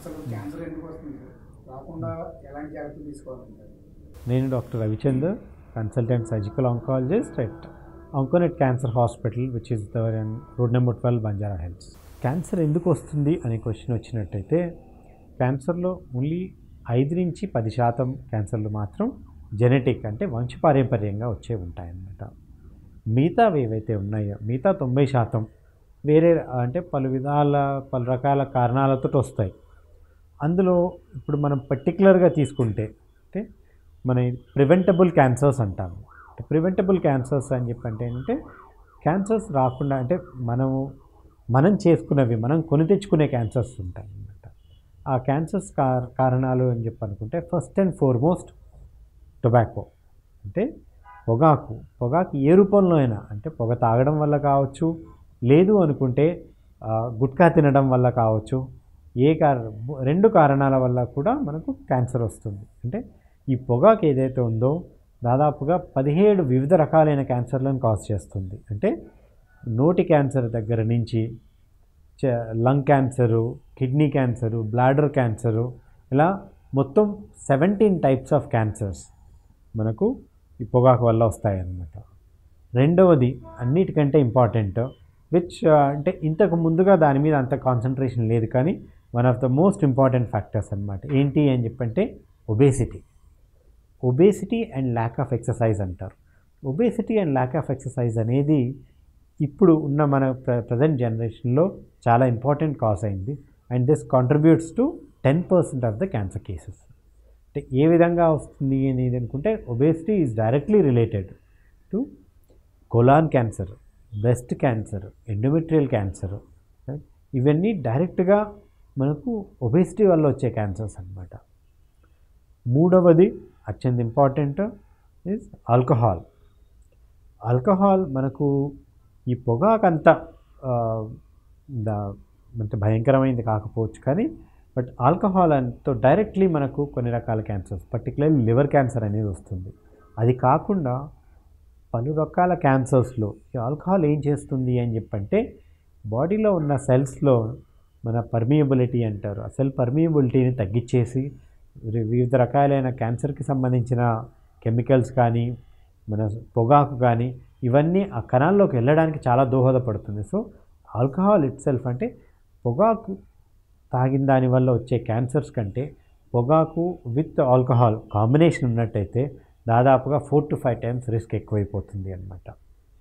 అసలు క్యాన్సర్ ఎందుకు వస్తుంది సార్ రాకుండా ఎలాంటి జాగ్రత్తలు తీసుకోవాలంటారు నేను doctor Ravichandar consultant surgical oncologist at Onconet cancer hospital which is there in road number twelve Banjara Hills cancer ఎందుకు వస్తుంది అనే క్వశ్చన్ వచ్చినట్టయితే క్యాన్సర్లో ఓన్లీ ఐదు నుంచి పది శాతం క్యాన్సర్లు మాత్రం జెనెటిక్ అంటే వంశపారంపర్యంగా వచ్చే ఉంటాయన్నమాట మిగతావి ఏవైతే ఉన్నాయో మిగతా తొంభై శాతం వేరే అంటే పలు విధాల పలు రకాల కారణాలతో వస్తాయి అందులో ఇప్పుడు మనం పర్టికులర్గా తీసుకుంటే అంటే మన ప్రివెంటబుల్ క్యాన్సర్స్ అంటాము ప్రివెంటబుల్ క్యాన్సర్స్ అని చెప్పంటే ఏంటంటే క్యాన్సర్స్ రాకుండా అంటే మనము మనం చేసుకున్నవి మనం కొని తెచ్చుకునే క్యాన్సర్స్ ఉంటాయి అన్నమాట ఆ క్యాన్సర్స్ కారణాలు అని చెప్పి అనుకుంటే ఫస్ట్ అండ్ ఫార్మోస్ట్ టొబాకో అంటే పొగాకు పొగాకు ఏ రూపంలో అయినా అంటే పొగ తాగడం వల్ల కావచ్చు లేదు అనుకుంటే ఆ, గుట్కా తినడం వల్ల కావచ్చు ఏ కార రెండు కారణాల వల్ల కూడా మనకు క్యాన్సర్ వస్తుంది అంటే ఈ పొగాకు ఏదైతే ఉందో దాదాపుగా పదిహేడు వివిధ రకాలైన క్యాన్సర్లను కాజ్ చేస్తుంది అంటే నోటి క్యాన్సర్ దగ్గర నుంచి చ- lung cancer kidney cancer bladder cancer ఇలా మొత్తం సెవెంటీన్ టైప్స్ ఆఫ్ క్యాన్సర్స్ మనకు ఈ పొగాకు వల్ల వస్తాయన్నమాట రెండవది అన్నిటికంటే ఇంపార్టెంట్ విచ్ అంటే ఇంతకు ముందుగా దాని మీద అంత కాన్సన్ట్రేషన్ లేదు కానీ one of the most important factors అనమాట ఏంటి అని చెప్పంటే obesity obesity and lack of exercise అంటారు obesity and lack of exercise అనేది ఇప్పుడు ఉన్న మన ప్ర ప్రజెంట్ జనరేషన్లో చాలా ఇంపార్టెంట్ కాజ్ అయింది and this contributes to ten percent of the cancer cases అంటే ఏ విధంగా వస్తుంది అనేది అనుకుంటే obesity is directly related to colon cancer breast cancer endometrial cancer ఇవన్నీ డైరెక్ట్గా మనకు ఒబేసిటీ వల్ల వచ్చే క్యాన్సర్స్ అన్నమాట మూడవది అత్యంత ఇంపార్టెంట్ ఇస్ ఆల్కహాల్ ఆల్కహాల్ మనకు ఈ పొగాకంత ఆ, దా- అంత భయంకరమైనది కాకపోవచ్చు కానీ బట్ ఆల్కహాల్ అంతో డైరెక్ట్లీ మనకు కొన్ని రకాల క్యాన్సర్స్ పర్టికులర్లీ లివర్ క్యాన్సర్ అనేది వస్తుంది అది కాకుండా పలు రకాల క్యాన్సర్స్లో ఈ ఆల్కహాల్ ఏం చేస్తుంది అని చెప్పంటే బాడీలో ఉన్న సెల్స్లో మన పర్మియబిలిటీ అంటారు ఆ సెల్ పర్మియబిలిటీని తగ్గించేసి రి- వివిధ రకాలైన క్యాన్సర్కి సంబంధించిన కెమికల్స్ కానీ మన పొగాకు కానీ ఇవన్నీ ఆ కణాల్లోకి వెళ్ళడానికి చాలా దోహదపడుతుంది సో ఆల్కహాల్ ఇట్ సెల్ఫ్ అంటే పొగాకు తాగిన దాని వల్ల వచ్చే క్యాన్సర్స్ కంటే పొగాకు విత్ ఆల్కహాల్ కాంబినేషన్ ఉన్నట్టయితే దాదాపుగా four to five times risk ఎక్కువైపోతుంది అనమాట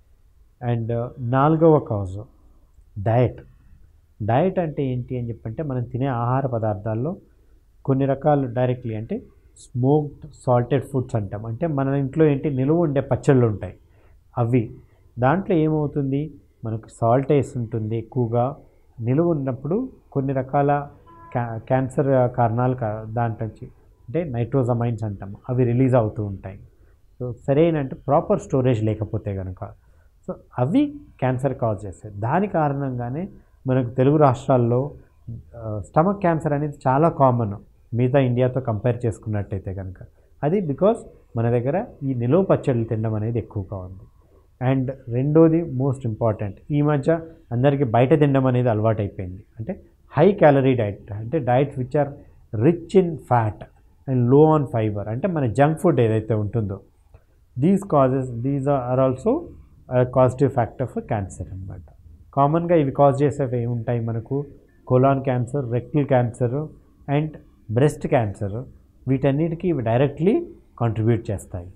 అండ్ నాలుగవ కాజ్ డయట్ డయట్ అంటే ఏంటి అని చెప్పంటే మనం తినే ఆహార పదార్థాల్లో కొన్ని రకాలు డైరెక్ట్లీ అంటే స్మోక్డ్ సాల్టెడ్ ఫుడ్స్ అంటాం అంటే మన ఇంట్లో ఏంటి నిలువ ఉండే పచ్చళ్ళు ఉంటాయి అవి దాంట్లో ఏమవుతుంది మనకు సాల్ట్ వేసి ఉంటుంది ఎక్కువగా నిలువ ఉన్నప్పుడు కొన్ని రకాల క్యా క్యాన్సర్ కారణాలు కా- దాంట్లో నుంచి అంటే నైట్రోజమైన్స్ అంటాం అవి రిలీజ్ అవుతూ ఉంటాయి సో సరైన అంటే ప్రాపర్ స్టోరేజ్ లేకపోతే కనుక సో అవి క్యాన్సర్ కాజ్ చేస్తాయి దాని కారణంగానే మనకు తెలుగు రాష్ట్రాల్లో స్టమక్ క్యాన్సర్ అనేది చాలా కామన్ మిగతా ఇండియాతో కంపేర్ చేసుకున్నట్టయితే కనుక అది బికాస్ మన దగ్గర ఈ నిలువ పచ్చళ్ళు తినడం అనేది ఎక్కువగా ఉంది అండ్ రెండోది మోస్ట్ ఇంపార్టెంట్ ఈ మధ్య అందరికీ బయట తినడం అనేది అలవాటైపోయింది అంటే హై క్యాలరీ డైట్ అంటే diets which are rich in fat and low on fibre అంటే మన జంక్ ఫుడ్ ఏదైతే ఉంటుందో these causes these are also causative factor for cancer అనమాట కామన్గా ఇవి కాజ్ చేసేవి ఏముంటాయి మనకు colon cancer rectal cancer and breast cancer వీటన్నిటికీ ఇవి డైరెక్ట్లీ కాంట్రిబ్యూట్ చేస్తాయి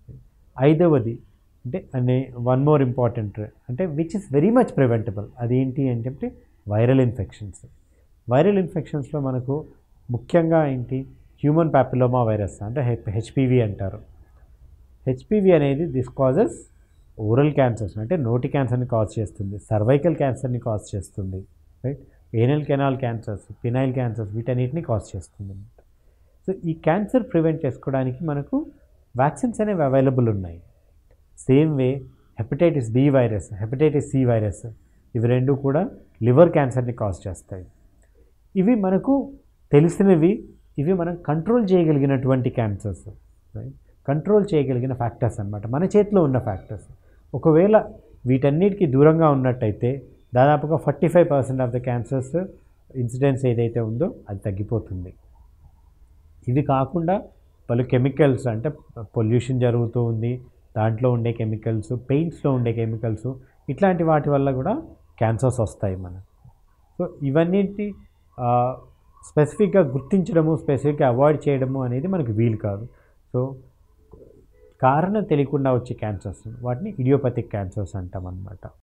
ఐదవది అంటే అనే వన్ మోర్ ఇంపార్టెంట్ అంటే which is very much preventable అదేంటి అని చెప్తే వైరల్ ఇన్ఫెక్షన్స్ వైరల్ ఇన్ఫెక్షన్స్లో మనకు ముఖ్యంగా ఏంటి హ్యూమన్ ప్యాపిలోమా వైరస్ అంటే హెచ్పివి అంటారు హెచ్పివి అనేది దిస్ కాజెస్ ఓరల్ క్యాన్సర్స్ అంటే నోటి క్యాన్సర్ని కాజ్ చేస్తుంది సర్వైకల్ క్యాన్సర్ని కాజ్ చేస్తుంది right anal canal cancers penile cancers వీటన్నిటిని కాజ్ చేస్తుంది సో ఈ క్యాన్సర్ ప్రివెంట్ చేసుకోవడానికి మనకు వ్యాక్సిన్స్ అనేవి అవైలబుల్ ఉన్నాయి same way hepatitis B virus hepatitis C virus ఇవి రెండు కూడా లివర్ క్యాన్సర్ని కాజ్ చేస్తాయి ఇవి మనకు తెలిసినవి ఇవి మనం కంట్రోల్ చేయగలిగినటువంటి క్యాన్సర్స్ రైట్ కంట్రోల్ చేయగలిగిన ఫ్యాక్టర్స్ అన్నమాట మన చేతిలో ఉన్న ఫ్యాక్టర్స్ ఒకవేళ వీటన్నిటికీ దూరంగా ఉన్నట్టయితే దాదాపుగా forty five percent of the cancers incidence ఏదైతే ఉందో అది తగ్గిపోతుంది ఇవి కాకుండా పలు కెమికల్స్ అంటే పొల్యూషన్ జరుగుతూ ఉంది దాంట్లో ఉండే కెమికల్స్ పెయింట్స్లో ఉండే కెమికల్స్ ఇట్లాంటి వాటి వల్ల కూడా క్యాన్సర్స్ వస్తాయి మనకు సో ఇవన్నిటి స్పెసిఫిక్గా గుర్తించడము స్పెసిఫిక్గా అవాయిడ్ చేయడము అనేది మనకు వీలు కాదు సో కారణం తెలియకుండా వచ్చే క్యాన్సర్స్ వాటిని ఇడియోపతిక్ క్యాన్సర్స్ అంటాం అనమాట